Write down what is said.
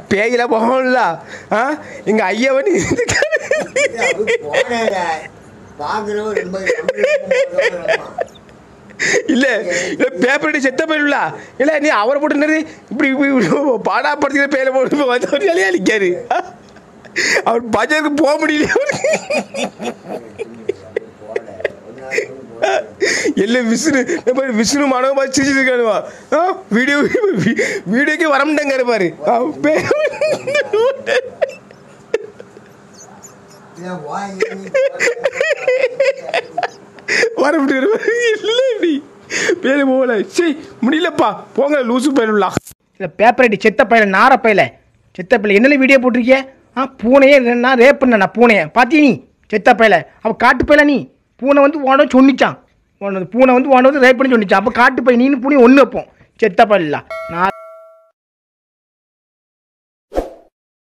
பேயில போகல ஆ எங்கள் ஐயா வந்து பார்க்கணும் ரொம்ப ரொம்ப இல்லை இல்லை பேப்பர் அடி செத்த போயிடல இல்லை நீ அவரை போட்டு நிறு இப்படி இப்படி பாடாப்படுத்திக்கிற பேரை போட்டு இப்போ வந்து ஒரு நிலையா நிற்காரு அவர் பஜாருக்கு போக முடியல எல்லாம் விஷ்ணு நம்ம விஷ்ணு மனோ பார்த்து சிரிச்சிட்டு இருக்கானுவா ஆ வீடியோ வீடியோக்கே வர மாட்டேங்காரு பாரு ஆ, பே- வர முடியாது இல்லை இப்படி பேரு போகல சரி முடியலப்பா போங்க லூசு பயிலுள்ளா இல்லை பேப்பர் அடி செத்த பையல நார பையல செத்த பையல என்னல வீடியோ போட்டிருக்கிய ஆ பூனையே நான் ரேப் பண்ண நான் பூனையை பார்த்தியா நீ செத்த பையல அவ காட்டு பையல நீ பூனை வந்து உன சொன்னிச்சான் உன பூனை வந்து உன வந்து ரேப் பண்ணி சொன்னிச்சான் அப்போ காட்டு பையன் நீனு பூனை ஒன்று வைப்போம் செத்த பையலா நான்